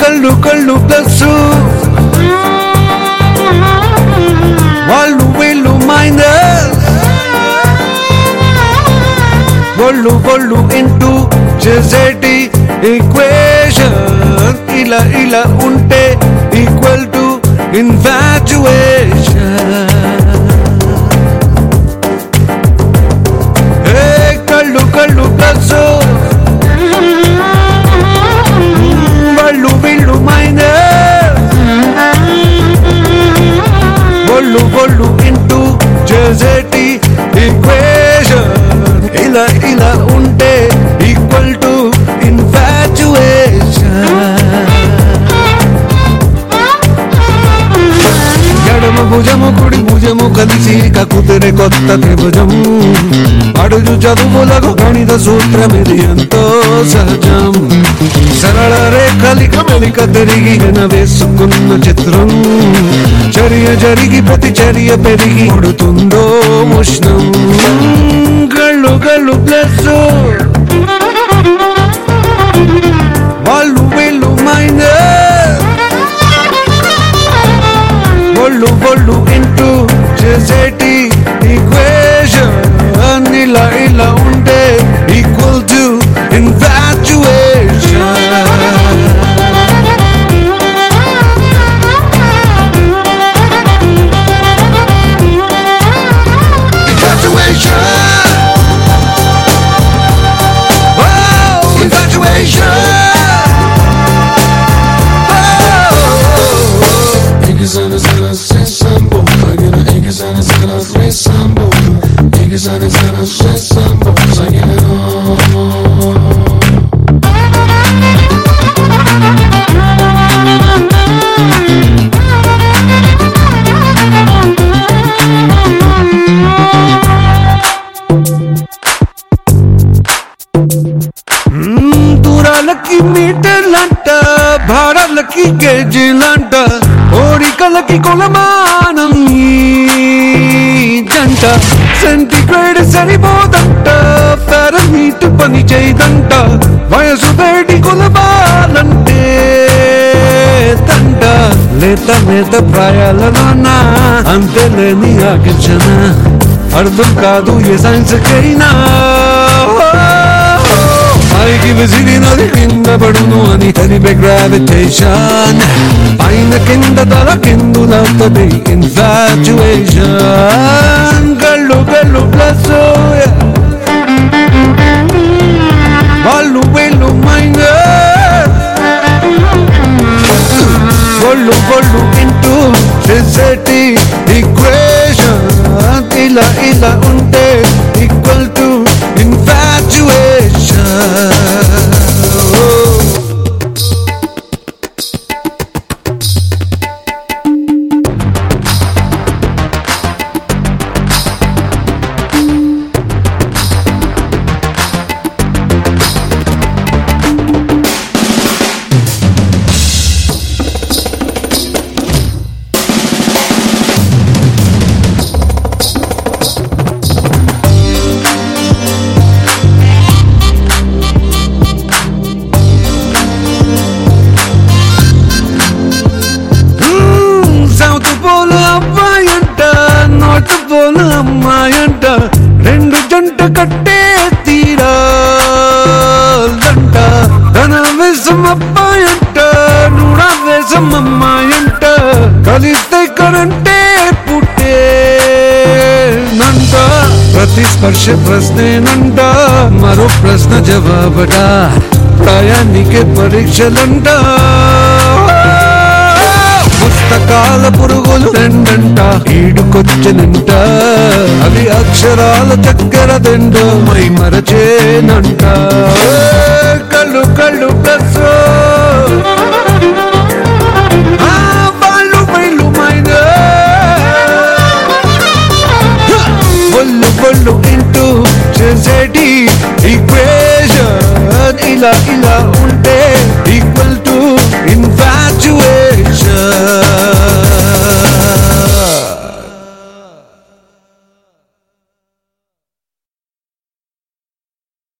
కళ్ళు కళ్ళు ప్లస్ వాళ్ళు వీళ్ళు మైనస్ ఒళ్ళు ఒళ్ళు ఇంటూ చేసేటి ఈక్వేషన్ ఇలా ఇలా ఉంటే ఈక్వల్ టు ఇన్ఫాచుయేషన్ ఏ కళ్ళు కళ్ళు ప్లస్ వాళ్ళు వీళ్ళు మైనస్ ఒళ్ళు ఒళ్ళు ఇంటూ చేసేటి ఈక్వేషన్ ఇలా ఇలా ఉంటే ఈక్వల్ టు ఇన్ఫాచుయేషన్ ఎడమ భుజము కుడి భుజము కలిసి కకుతిరే కొత్త త్రిభుజం అడుగు చదువులకు గణిత సూత్రం ఇది ఎంతో సహజం సరళ రేఖలిక మెలిక తిరిగి వేసుకున్న చిత్రం చర్య జరిగి ప్రతి చర్య పెరిగి ఉడుతుందో ఉష్ణం కళ్ళు కళ్ళు ప్లస్ వాళ్ళు వీళ్ళు మైనస్ ఒళ్ళు ఒళ్ళు ఇంటూ చేసేటి ఈక్వేషన్ ఇలా ఇలా ఉంటే equal to infatuation Infatuation. Oh, infatuation. Oh. İkizani sana seslen bu Sagina ikizani sana seslen bu İkizani sana seslen bu Sagina మ్మ్, దూరాలకి మీటర్లంట భారాలకి గేజీలంట కోరికలకి కొలమానం ఈ జంట సెంటిగ్రేడ్ సరిపోదంట ఫారన్హీట్ పని చేయదంట వయసు వేడి కొలబాలంటే తంట లేత నేత ప్రాయాలలోన అంతేలేని ఆకర్షణ అర్థం కాదు ఏ సైన్స్ కైనా పైకి విసిరినది కింద పడును అని తెలిపే గ్రావిటేషన్ పైన కింద తల కిందులవుతుంది ఇన్ఫాచుయేషన్ కళ్ళు కళ్ళు ప్లస్ వాళ్ళు వీళ్ళు మైనస్ ఒళ్ళు ఒళ్ళు ఇంటూ చేసేటి ఈక్వేషన్ ఇలా ఇలా ఉంటే equal to infatuation south pole అబ్బాయంట నార్త్ పోల్ అమ్మాయంట రెండు జంట కట్టే తీరాలంట తన వేసం అబ్బాయంట నూడా వేసం అమ్మాయంట కలిస్తే కరంటే పుట్టే నంట ప్రతి స్పర్శ ప్రశ్నేనంట మరో ప్రశ్న జవాబట ప్రయాణికే పరీక్షలంట పుస్తకాల పురుగులు రెండంట ఈడుకొచ్చనంట అవి అక్షరాల చక్కెర తిండు మై మరచేనంట ఏ కళ్ళు కళ్ళు ప్లస్